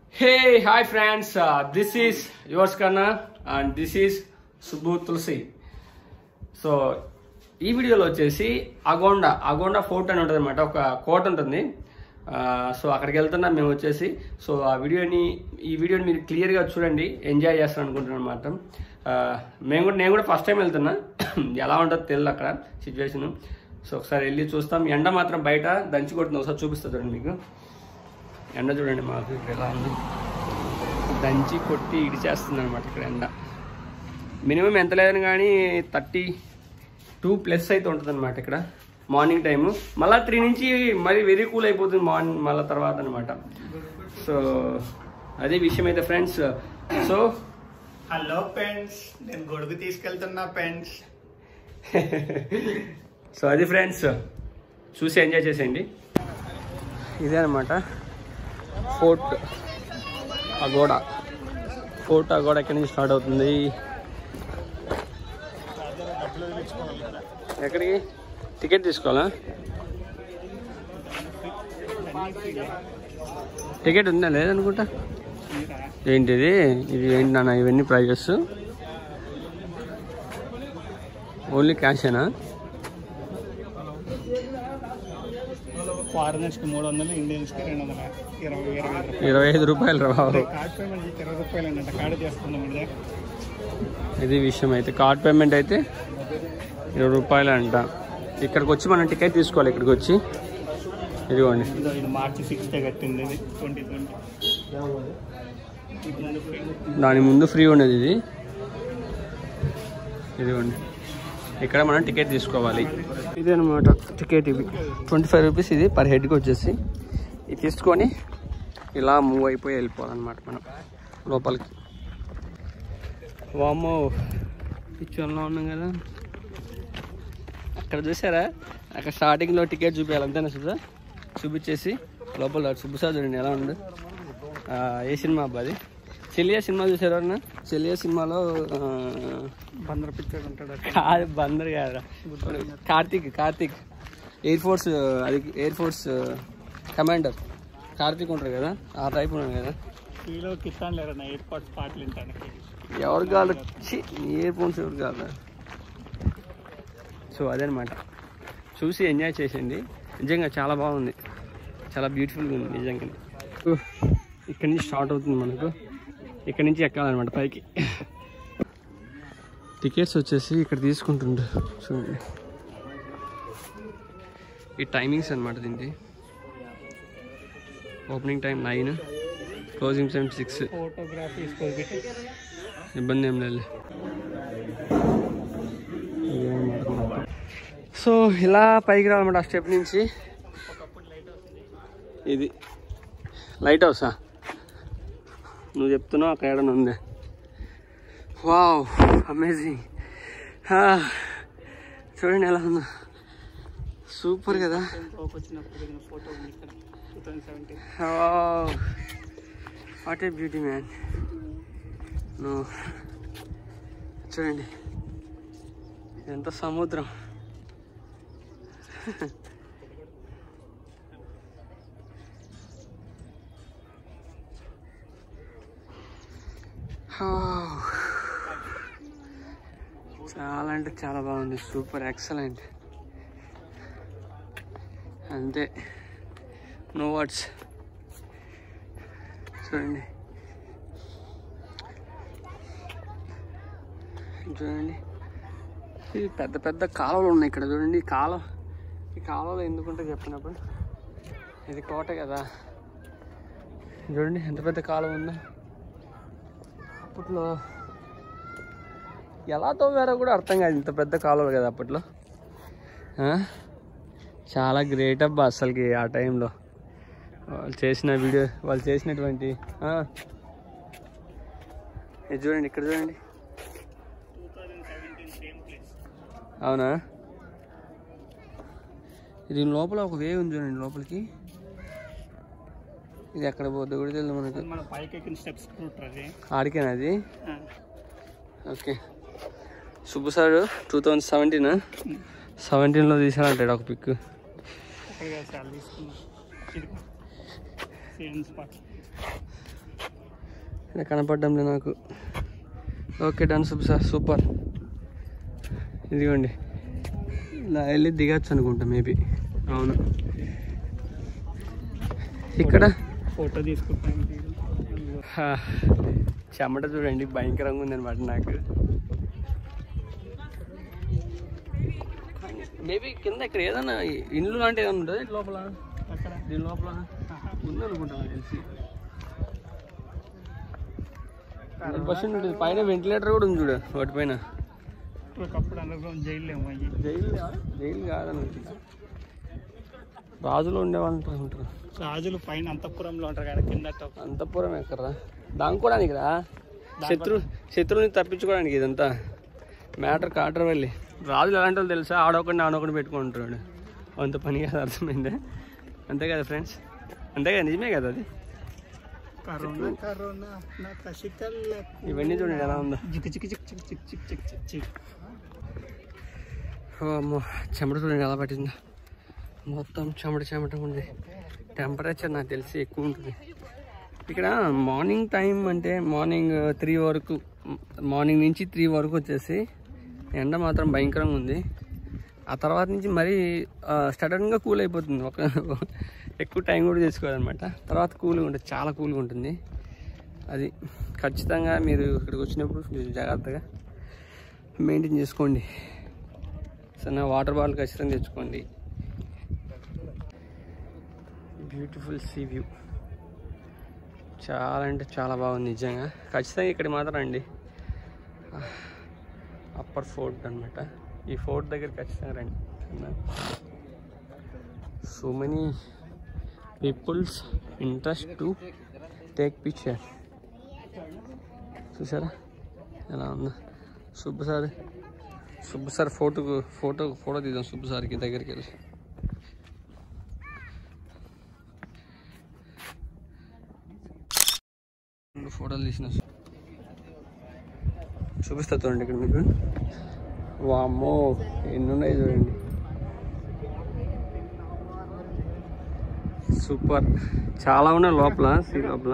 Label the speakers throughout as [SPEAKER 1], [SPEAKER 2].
[SPEAKER 1] Hey, hi friends. Uh, this is yours Karna and this is Subbu Tulsi. So ఈ వీడియోలో వచ్చేసి అగోండా అగోండా fort అని ఉంటుంది అనమాట ఒక కోట ఉంటుంది ఆ, సో అక్కడికి వెళ్తున్నా మేము వచ్చేసి సో ఆ వీడియోని ఈ వీడియోని మీరు క్లియర్గా చూడండి ఎంజాయ్ చేస్తాను అనుకుంటున్నాను అనమాట మేము కూడా నేను కూడా ఫస్ట్ టైం వెళ్తున్నా ఎలా ఉంటుందో తెలియదు అక్కడ సిచ్యువేషన్ సో ఒకసారి వెళ్ళి చూస్తాం ఎండ మాత్రం బయట దంచి కొడుతుంది ఒకసారి చూపిస్తా చూడండి మీకు ఎండ చూడండి మాకు ఇక్కడ ఎలా ఉంది దంచి కొట్టి ఇడిచేస్తుంది అనమాట ఇక్కడ ఎండ మినిమం ఎంత లేదని కానీ థర్టీ టూ ప్లస్ అయితే ఉంటుంది అనమాట ఇక్కడ మార్నింగ్ టైము మళ్ళీ త్రీ నుంచి మరీ వెరీ కూల్ అయిపోతుంది మార్నింగ్ మళ్ళీ తర్వాత అనమాట సో అదే విషయం అయితే ఫ్రెండ్స్ సో
[SPEAKER 2] హలో ఫ్రెండ్స్ నేను గొడుగు తీసుకెళ్తున్నా ఫ్రెండ్స్
[SPEAKER 1] సో అది ఫ్రెండ్స్ చూసి ఎంజాయ్ చేసేయండి ఇదే అనమాట ఫోర్ట్ అగోడా ఫోర్ట్ అగోడా ఎక్కడి నుంచి స్టార్ట్ అవుతుంది ఎక్కడికి టికెట్ తీసుకోవాలా టికెట్ ఉందా లేదనుకుంటా ఏంటిది ఇది ఏంటి నాన్న ఇవన్నీ ప్రైజెస్ ఓన్లీ క్యాషేనా
[SPEAKER 2] ఫారినర్స్ కి మూడు వందలు ఇండియన్స్ కి రెండు వందల ఇరవై ఇరవై రూపాయలు
[SPEAKER 1] ఇరవై ఐదు రూపాయలు రా బాబు
[SPEAKER 2] కార్డ్ పేమెంట్ ఇరవై రూపాయలు అన్నట్టు కార్డు చేస్తున్నాం అండి
[SPEAKER 1] ఇది విషయం అయితే కార్డ్ పేమెంట్ అయితే ఇరవై రూపాయలు అంట ఇక్కడికి వచ్చి మనం టికెట్ తీసుకోవాలి ఇక్కడికి వచ్చి ఇదిగోండి
[SPEAKER 2] ఇదో ఇది మార్చి సిక్స్త్ కట్టింది ఇది ట్వంటీ ట్వంటీ
[SPEAKER 1] దాని ముందు ఫ్రీ ఉండేది ఇది ఇదిగోండి ఇక్కడ మనం టికెట్ తీసుకోవాలి ఇది అనమాట టికెట్ ఇవి ట్వంటీ ఫైవ్ రూపీస్ ఇది పర్ హెడ్కి వచ్చేసి ఇది తీసుకొని ఇలా మూవ్ అయిపోయి వెళ్ళిపోవాలన్నమాట మనం లోపలికి వామ్మో పిచ్చోన్లో ఉన్నాం కదా అక్కడ చూసారా అక్కడ స్టార్టింగ్లో టికెట్ చూపించాలి అంతేనా సుబ్బా చూపించేసి లోపల సుబ్బుసా చూడండి ఎలా ఉండు ఆ, ఏ సినిమా అబ్బా అది చెలియా సినిమా చూసారా అన్న చెలియా సినిమాలో ఆ,
[SPEAKER 2] బందర్ పిక్చర్ ఉంటాడు
[SPEAKER 1] కాదు బందర్ కాదు కార్తీక్ కార్తీక్ ఎయిర్ ఫోర్స్ అది ఎయిర్ ఫోర్స్ కమాండర్ కార్తీక్ ఉంటారు కదా ఆ టైప్ ఉన్నాడు కదా
[SPEAKER 2] ఈలో కిసాన్ లేరన్న ఎయిర్పోర్ట్స్ పాటలు వింటానికి
[SPEAKER 1] ఎవరు కాదు ఇయర్ ఫోన్స్ ఎవరు కాదు సో అదనమాట చూసి ఎంజాయ్ చేసింది నిజంగా చాలా బాగుంది చాలా బ్యూటిఫుల్గా ఉంది నిజంగా ఇక్కడి నుంచి స్టార్ట్ అవుతుంది మనకు ఇక్కడి నుంచి ఎక్కాలన్నమాట పైకి టికెట్స్ వచ్చేసి ఇక్కడ తీసుకుంటుండు చూడండి ఈ టైమింగ్స్ అనమాట దీనికి opening time nine closing time six
[SPEAKER 2] photography తీసుకోవాలి
[SPEAKER 1] ఇబ్బంది ఏం లేదు సో ఇలా పైకి రావాలన్నమాట ఆ స్టెప్ నుంచి ఇది లైట్ హౌసా నువ్వు చెప్తున్నావు అక్కడ ఏడన్నా ఉంది వావ్ అమేజింగ్ చూడండి ఎలా ఉందో సూపర్ కదా
[SPEAKER 2] టోప్ వచ్చినప్పుడు దిగిన ఫోటో ఉంది ఇక్కడ two thousand seventeen
[SPEAKER 1] what a beauty man no చూడండి ఎంత సముద్రం Oh. చాలా అంటే చాలా బాగుంది సూపర్ ఎక్సలెంట్ అంతే నో వర్డ్స్ చూడండి చూడండి ఇది పెద్ద పెద్ద కాలువలు ఉన్నాయి ఇక్కడ చూడండి ఈ కాలువ ఈ కాలువలో ఎందుకుంటే చెప్పినప్పుడు ఇది కోట కదా చూడండి ఎంత పెద్ద కాలువ ఉందో అప్పట్లో ఎలా తవ్వారో కూడా అర్థం కాదు ఇంత పెద్ద కాలువలు కదా అప్పట్లో ఆ? చాలా గ్రేట్ అబ్బా అసలుకి ఆ టైంలో వాళ్ళు చేసిన వీడియో వాళ్ళు చేసినటువంటి ఆ. ఇది చూడండి ఇక్కడ చూడండి
[SPEAKER 2] two thousand seventeen same place
[SPEAKER 1] అవునా దీని లోపల ఒక వే ఉంది చూడండి లోపలికి ఇది ఎక్కడ పోద్దో కూడా తెలియదు మనకు
[SPEAKER 2] మన పైకి ఎక్కిన స్టెప్స్ రూట్ అది
[SPEAKER 1] ఆడికేనా అది
[SPEAKER 2] ఆ.
[SPEAKER 1] Okay Subbu sir two thousand seventeen సెవెంటీన్లో తీసాడంటాడు ఒక పిక్
[SPEAKER 2] అక్కడ చాలా తీసుకున్నాం ఇది సేమ్ స్పాట్
[SPEAKER 1] ఇక్కడ కనపడ్డం లేదు నాకు okay done super sir super ఇదిగోండి ఇలా వెళ్ళి దిగచ్చు అనుకుంటా మేబీ అవును ఇక్కడ
[SPEAKER 2] ఫోటో తీసుకుంటాను
[SPEAKER 1] హా, చెమట చూడండి భయంకరంగా ఉందన్నమాట నాకు మేబీ కింద ఇక్కడ ఏదైనా ఇండ్లు లాంటి ఏదైనా ఉంటుంది లోపల
[SPEAKER 2] అక్కడ
[SPEAKER 1] దీని లోపల ఉందనుకుంటాను నాకు తెలిసి హండ్రెడ్ పర్సెంట్ ఉంటుంది పైన వెంటిలేటర్ కూడా ఉంది చూడు వాటి పైన
[SPEAKER 2] ఒకప్పుడు అండర్గ్రౌండ్ జైలు ఏమో అయ్యి
[SPEAKER 1] జైలు జైలు కాదనుకుంటా రాజులు ఉండేవాళ్ళు ఉంటారు
[SPEAKER 2] రాజులు పైన అంతఃపురంలో ఉంటారు కదా కింద top.
[SPEAKER 1] అంతఃపురం ఎక్కడరా దానుకోవడానికి రా శత్రు శత్రువుని తప్పించుకోవడానికి ఇదంతా మ్యాటర్ కాటర్ వెళ్ళి రాజులు ఎలాంటి వాళ్ళు తెలుసా ఆడొకడిని ఆడొకడిని పెట్టుకుంటాడు అంత పని కాదు అర్థమైందే అంతే కదా ఫ్రెండ్స్ అంతే కదా నిజమే కదా అది
[SPEAKER 2] కరోనా కరోనా నా కసికల్ల
[SPEAKER 1] ఇవన్నీ చూడండి ఎలా ఉందో
[SPEAKER 2] జిక్ జిక్ జిక్ జిక్ జిక్ జిక్ జిక్ జిక్ జిక్
[SPEAKER 1] ఓ అమ్మో చెమట చూడండి ఎలా పట్టిందో మొత్తం చెమట చెమట ఉంది టెంపరేచర్ నాకు తెలిసి ఎక్కువ ఉంటుంది ఇక్కడ మార్నింగ్ టైం అంటే మార్నింగ్ త్రీ వరకు మార్నింగ్ నుంచి త్రీ వరకు వచ్చేసి ఎండ మాత్రం భయంకరంగా ఉంది ఆ తర్వాత నుంచి మరీ సడన్గా కూల్ అయిపోతుంది ఒక ఎక్కువ టైం కూడా తీసుకోవాలన్నమాట తర్వాత కూల్గా ఉంటుంది చాలా కూల్గా ఉంటుంది అది ఖచ్చితంగా మీరు ఇక్కడికి వచ్చినప్పుడు మీరు జాగ్రత్తగా మెయింటైన్ చేసుకోండి సన్న వాటర్ బాటిల్ ఖచ్చితంగా తెచ్చుకోండి బ్యూటిఫుల్ సీ వ్యూ చాలా అంటే చాలా బాగుంది నిజంగా ఖచ్చితంగా ఇక్కడ మాత్రం రండి అప్పర్ ఫోర్ట్ అనమాట ఈ ఫోర్ట్ దగ్గర ఖచ్చితంగా రండి so many peoples interest to take picture చూసారా ఎలా ఉందా సుబ్బు సార్ సుబ్బు సార్ ఫోటోకు ఫోటో ఫోటో తీద్దాం సుబ్బు సార్కి దగ్గరికి వెళ్ళి రెండు ఫోటోలు తీసిన చూపిస్తా చూడండి ఇక్కడ మీకు వామ్మో ఎన్ని ఉన్నాయి చూడండి సూపర్ చాలా ఉన్నాయి లోపల సీ లోపల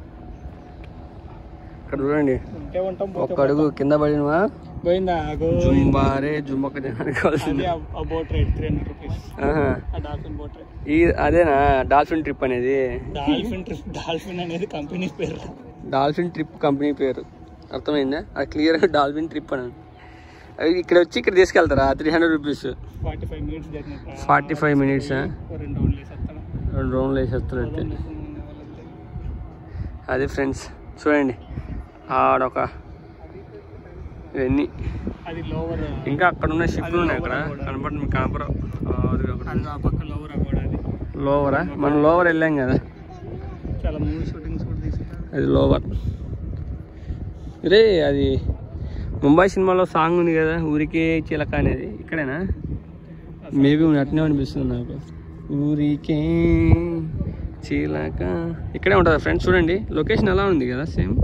[SPEAKER 1] ఇక్కడ చూడండి
[SPEAKER 2] ఉంటే ఉంటాం
[SPEAKER 1] ఒక్క అడుగు కింద పడినవా
[SPEAKER 2] పోయిందా అగో
[SPEAKER 1] జుంబారే జుంబక్క జనానికి కావాల్సింది
[SPEAKER 2] అది ఆ boat ride three hundred rupees
[SPEAKER 1] ఆహా.
[SPEAKER 2] ఆ డాల్ఫిన్ బోట్ రైడ్
[SPEAKER 1] ఈ అదేనా డాల్ఫిన్ ట్రిప్ అనేది
[SPEAKER 2] డాల్ఫిన్ ట్రిప్ డాల్ఫిన్ అనేది కంపెనీ పేరు
[SPEAKER 1] డాల్ఫిన్ ట్రిప్ కంపెనీ పేరు అర్థమైందా అది క్లియర్గా డాల్ఫిన్ ట్రిప్ అని అవి ఇక్కడ వచ్చి ఇక్కడ తీసుకెళ్తారా three hundred rupees
[SPEAKER 2] forty five minutes journey
[SPEAKER 1] forty five minutes
[SPEAKER 2] రెండు రౌండ్లు వేసేస్తాను
[SPEAKER 1] రెండు రౌండ్లు వేసేస్తారు అయితే అది ఫ్రెండ్స్ చూడండి ఆడొక ఇవన్నీ
[SPEAKER 2] అది లోవర్
[SPEAKER 1] ఇంకా అక్కడ ఉన్న షిప్లు ఉన్నాయి అక్కడ కనపడి మీకు కనపడవు ఆ, అది ఒకటి
[SPEAKER 2] అది ఆ పక్క లోవర్ కూడా అది
[SPEAKER 1] లోవరా మనం లోవర్ వెళ్ళాం కదా
[SPEAKER 2] చాలా మూవీ షూటింగ్స్ కూడా తీసుకుంటారు
[SPEAKER 1] అది లోవర్ రే అది ముంబై సినిమాలో సాంగ్ ఉంది కదా ఊరికే చిలక అనేది ఇక్కడేనా మేబీ అట్నే అనిపిస్తుంది నాకు ఊరికే చిలక ఇక్కడే ఉంటుంది ఫ్రెండ్స్ చూడండి లొకేషన్ ఎలా ఉంది కదా సేమ్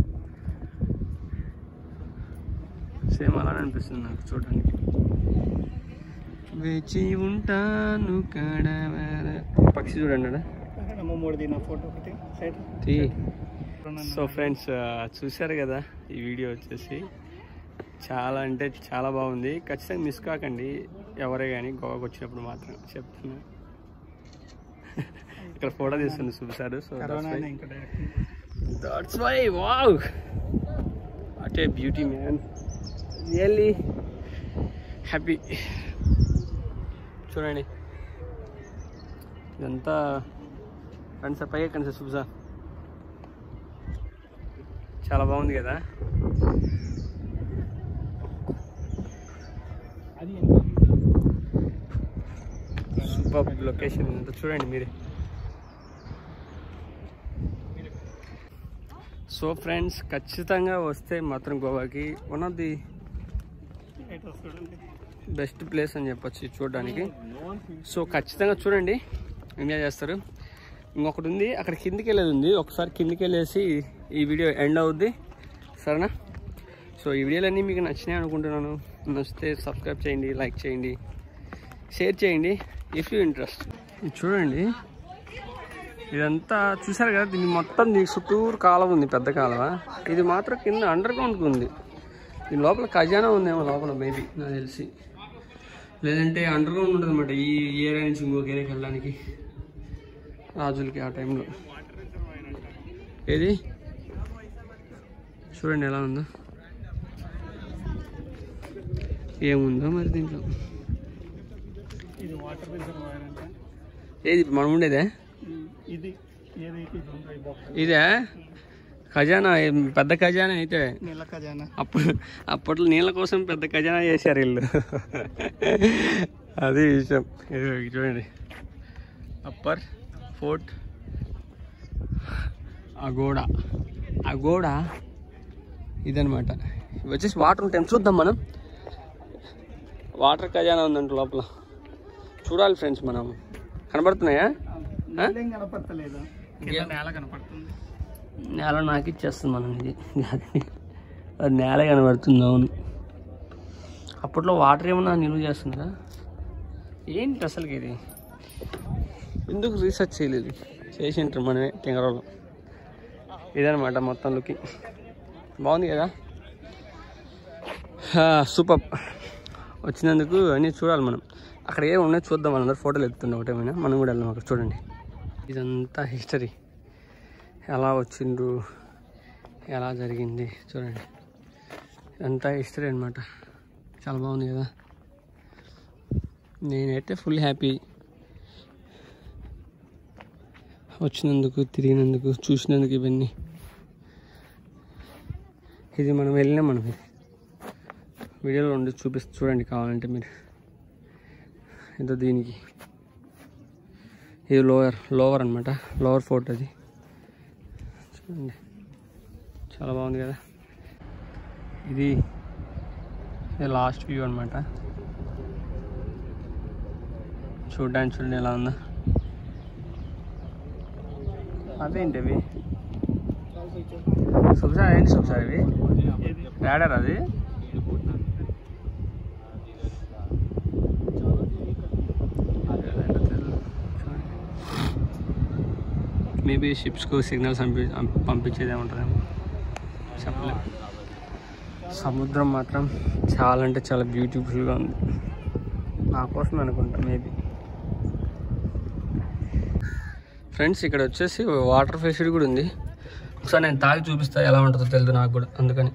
[SPEAKER 1] సేమ్ అలానే అనిపిస్తుంది నాకు చూడడానికి వేచి ఉంటాను కడవర పక్షి చూడండి ఆడ.
[SPEAKER 2] అమ్మ మూడు దిన ఫోటో ఒకటి సైడ్
[SPEAKER 1] తీ సో ఫ్రెండ్స్ చూశారు కదా ఈ వీడియో వచ్చేసి చాలా అంటే చాలా బాగుంది ఖచ్చితంగా మిస్ కాకండి ఎవరే కానీ గోవాకి వచ్చినప్పుడు మాత్రం చెప్తున్నా ఇక్కడ ఫోటో తీస్తుంది చూసారు సో
[SPEAKER 2] కరోనా ఇంకా direct
[SPEAKER 1] that's why wow what a beauty man really happy చూడండి ఇదంతా రండి సార్ పైకి ఎక్కండి సార్ శుభ సార్ చాలా బాగుంది కదా
[SPEAKER 2] అది
[SPEAKER 1] సూపర్ లొకేషన్ అంతా చూడండి మీరే సో ఫ్రెండ్స్ ఖచ్చితంగా వస్తే మాత్రం గోవాకి వన్ ఆఫ్ ది
[SPEAKER 2] ఎయిట్ చూడండి
[SPEAKER 1] బెస్ట్ ప్లేస్ అని చెప్పొచ్చు చూడడానికి సో ఖచ్చితంగా చూడండి ఎంజాయ్ చేస్తారు ఇంకొకటి ఉంది అక్కడ కిందికి వెళ్ళేది ఉంది ఒకసారి కిందికి వెళ్ళేసి ఈ వీడియో ఎండ్ అవుద్ది సరేనా సో ఈ వీడియోలన్నీ మీకు నచ్చినాయి అనుకుంటున్నాను నచ్చితే సబ్స్క్రైబ్ చేయండి లైక్ చేయండి షేర్ చేయండి ఇఫ్ యూ ఇంట్రెస్ట్ ఇది చూడండి ఇదంతా చూసారు కదా దీన్ని మొత్తం దీనికి చుట్టూరు కాలువ ఉంది పెద్ద కాలువ ఇది మాత్రం కింద అండర్ గ్రౌండ్కి ఉంది దీని లోపల ఖజానా ఉందేమో లోపల మేబీ నాకు తెలిసి లేదంటే అండర్ గ్రౌండ్ ఉంటుంది అనమాట ఈ ఏరియా నుంచి ఇంకొక ఏరియాకి వెళ్ళడానికి రాజులకి ఆ టైంలో ఏది చూడండి ఎలా ఉందో ఏముందో మరి దీంట్లో
[SPEAKER 2] ఇది వాటర్ రిజర్వాయర్ అంటే
[SPEAKER 1] ఏది ఇప్పుడు మనం ఉండేదే
[SPEAKER 2] ఇది ఏదైతే ఇది ఉందో ఈ బొక్క
[SPEAKER 1] ఇదే ఖజానా ఏం పెద్ద ఖజానా అయితే
[SPEAKER 2] నీళ్ళ ఖజానా
[SPEAKER 1] అప్పుడు అప్పట్లో నీళ్ళ కోసం పెద్ద ఖజానా చేశారు వీళ్ళు అది విషయం ఇదిగో ఇది చూడండి అప్పర్ ఫోర్ట్ అగోడ అగోడ ఇదనమాట ఇవి వచ్చేసి వాటర్ ఉంటాయి చూద్దాం మనం వాటర్ ఖజానా ఉందంట లోపల చూడాలి ఫ్రెండ్స్ మనం కనబడుతున్నాయా
[SPEAKER 2] నీళ్ళేం కనపడతలేదు కింద నేల కనపడుతుంది
[SPEAKER 1] నేల నాకు ఇచ్చేస్తుంది మనం ఇది అది నేల కనబడుతుంది అవును అప్పట్లో వాటర్ ఏమన్నా నిల్వ చేస్తుందా ఏంటి అసలుకి ఇది ఎందుకు రీసెర్చ్ చేయలేదు చేసి ఉంటారు మనమే తింగరోళ్ళం ఇదనమాట మొత్తం లుకింగ్ బాగుంది కదా సూపర్ వచ్చినందుకు అన్నీ చూడాలి మనం అక్కడ ఏమి ఉన్నాయో చూద్దాం వాళ్ళందరూ ఫోటోలు ఎత్తుండే ఒకటేమైనా మనం కూడా వెళ్దాం అక్కడ చూడండి ఇదంతా హిస్టరీ ఎలా వచ్చిండ్రు ఎలా జరిగింది చూడండి ఇదంతా హిస్టరీ అనమాట చాలా బాగుంది కదా నేనైతే ఫుల్ హ్యాపీ వచ్చినందుకు తిరిగినందుకు చూసినందుకు ఇవన్నీ ఇది మనం వెళ్ళినా మనం ఇది వీడియోలో ఉండి చూపిస్తూ చూడండి కావాలంటే మీరు ఏదో దీనికి ఇది లోవర్ లోవర్ అనమాట లోవర్ ఫోర్ట్ అది చూడండి చాలా బాగుంది కదా ఇది లాస్ట్ వ్యూ అనమాట చూడడానికి చూడండి ఎలా ఉందా అదేంటి అవి సుబ్సార్ ఏంటి సుబ్సార్ ఇవి
[SPEAKER 2] ఏది
[SPEAKER 1] రాడార్ అది మేబీ షిప్స్కు సిగ్నల్స్ పంపి పంపించేది ఏమంటారేమో చెప్పలేం సముద్రం మాత్రం చాలా అంటే చాలా బ్యూటిఫుల్గా ఉంది నా కోసం అనుకుంటా మేబీ ఫ్రెండ్స్ ఇక్కడ వచ్చేసి వాటర్ ఫెసిలిటీ కూడా ఉంది ఒకసారి నేను తాగి చూపిస్తా ఎలా ఉంటుందో తెలియదు నాకు కూడా అందుకని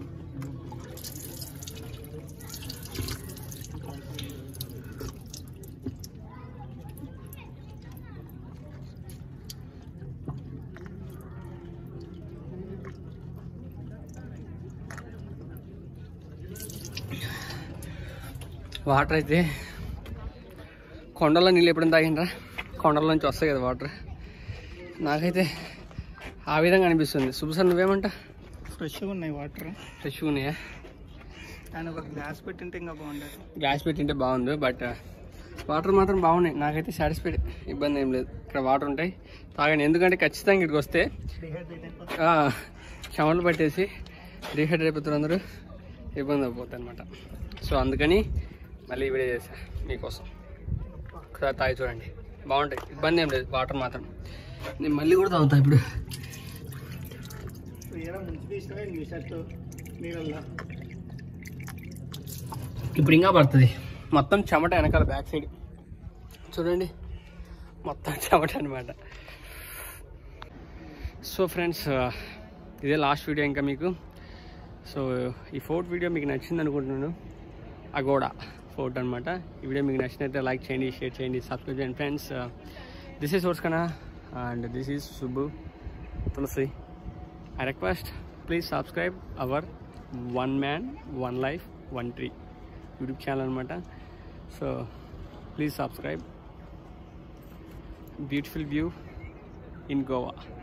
[SPEAKER 1] వాటర్ అయితే కొండల్లో నీళ్ళు ఎప్పుడైనా తాగిండ్రా కొండల నుంచి వస్తాయి కదా వాటర్ నాకైతే ఆ విధంగా అనిపిస్తుంది శుభసార్ నువ్వేమంటా
[SPEAKER 2] ఫ్రెష్గా ఉన్నాయి వాటర్
[SPEAKER 1] ఫ్రెష్గా ఉన్నాయా
[SPEAKER 2] ఆయన ఒక గ్లాస్ పెట్టింటే ఇంకా బాగుండేది
[SPEAKER 1] గ్యాస్ పెట్టింటే బాగుంది బట్ వాటర్ మాత్రం బాగున్నాయి నాకైతే సాటిస్ఫైడ్ ఇబ్బంది ఏం లేదు ఇక్కడ వాటర్ ఉంటాయి తాగండి ఎందుకంటే ఖచ్చితంగా ఇక్కడికి వస్తే
[SPEAKER 2] డిహైడ్రేట్ అయిపోతుంది
[SPEAKER 1] ఆ, చెమటలు పట్టేసి డీహైడ్రేట్ అయిపోతారు అందరూ ఇబ్బంది అయిపోతుంది అనమాట సో అందుకని మళ్ళీ వీడియో చేసా మీకోసం ఒకసారి తాగి చూడండి బాగుంటాయి ఇబ్బంది ఏం లేదు వాటర్ మాత్రం నేను మళ్ళీ కూడా తాగుతా ఇప్పుడు
[SPEAKER 2] ఏదో ముంచి తీసినా నీ షర్ట్ నీళ్ళల్లో
[SPEAKER 1] ఇప్పుడు ఇంకా పడుతుంది మొత్తం చెమట వెనకాల బ్యాక్ సైడ్ చూడండి మొత్తం చెమట అనమాట సో ఫ్రెండ్స్ ఇదే లాస్ట్ వీడియో ఇంకా మీకు సో ఈ ఫోర్త్ వీడియో మీకు నచ్చింది అనుకుంటున్నాను అగోడా ఫోర్ట్ అనమాట ఈ వీడియో మీకు నచ్చినైతే లైక్ చేయండి షేర్ చేయండి సబ్స్క్రైబ్ చేయండి ఫ్రెండ్స్ దిస్ ఈస్ ఓర్స్కనా and this is Subbu Tulsi I request please subscribe our one man one life one tree YouTube channel అనమాట so please subscribe beautiful view in Goa